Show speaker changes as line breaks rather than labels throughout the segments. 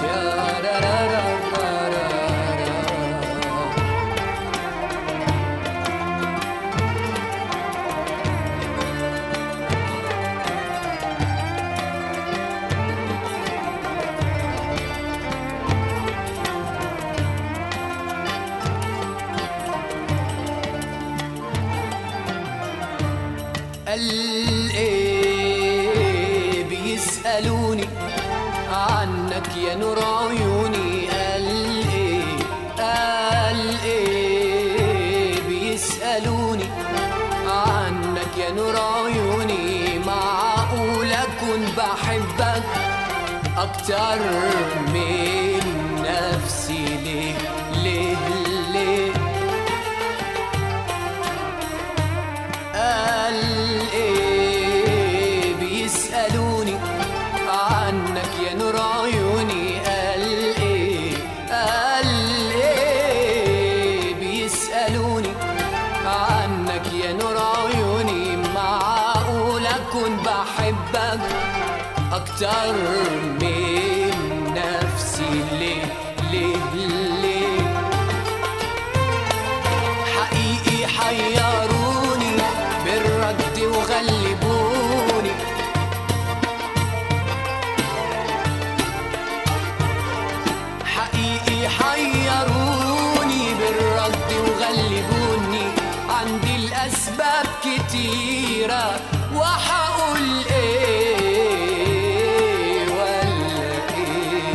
قال ايه بيسألوني عنك يا نور عيوني قال ايه قال ايه بيسألوني عنك يا نور عيوني معقول اكون بحبك اكتر من نفسي ليه ليه ليه قال ايه بيسألوني عنك يا نور عيوني قال ايه قال ايه بيسألوني عنك يا نور عيوني معقول اكون بحبك اكتر من نفسي ليه ليه ليه حقيقي حيروني بالرد وغلبوني حقيقي حيروني بالرد وغلبوني عندي الأسباب كتيرة وحقول إيه ولا إيه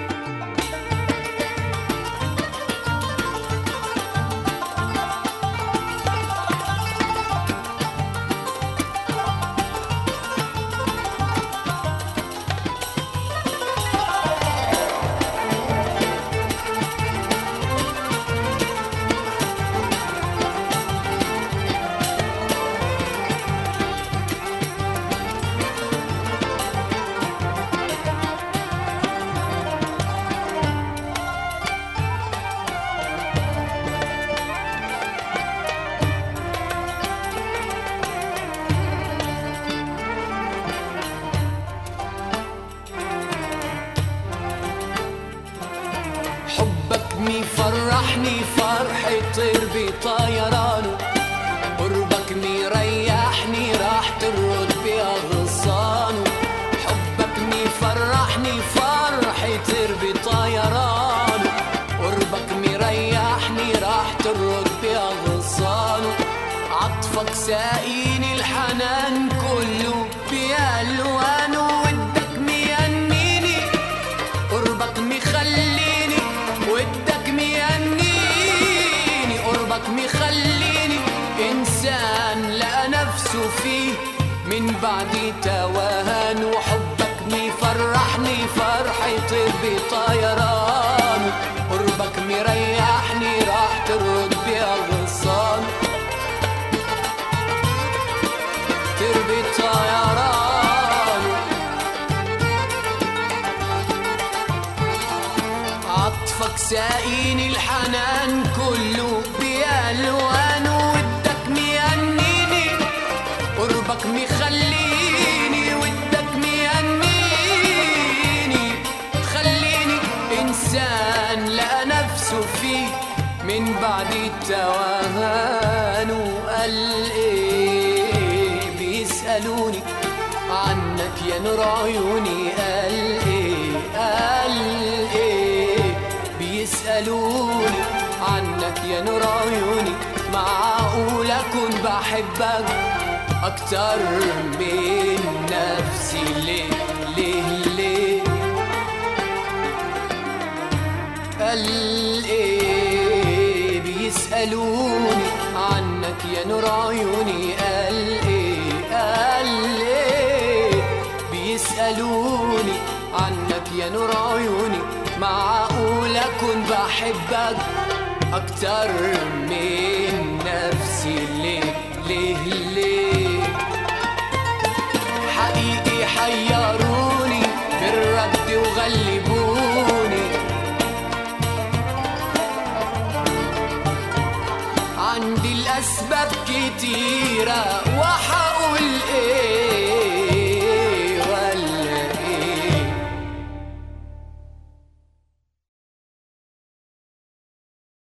حبك مفرحني فرحة طير بطيرانه قربك مريحني راح ترد بأغصانه حبك مفرحني فرحة طير بطيرانه قربك مريحني راح ترد بأغصانه عطفك ساقيني الحنان كله بألوانه ودك مينيني قربك مخليني ودك ميهنيني قربك مخليني إنسان لقى نفسه فيه من بعد توهان وحبك مفرحني فرحة بطيران قربك مريحني راح ترد بأغصان تربي طيران عطفك ساقيني الحنان كله بألوانه ودك ميهنيني قربك مخليني ودك ميهنيني خليني إنسان لقى نفسه فيه من بعد التوهان وقال إيه بيسألوني عنك يا نور عيوني قال إيه قال إيه بيسألوني عنك يا نور عيوني معقول أكون بحبك أكتر من نفسي ليه ليه ليه قال ايه بيسألوني عنك يا نور عيوني قال ايه قال ايه بيسألوني عنك يا نور عيوني معقول اكون بحبك اكتر من نفسي ليه ليه ليه حقيقي حيروني بالرد وغلبوني عندي الأسباب كتيرة وحقول إيه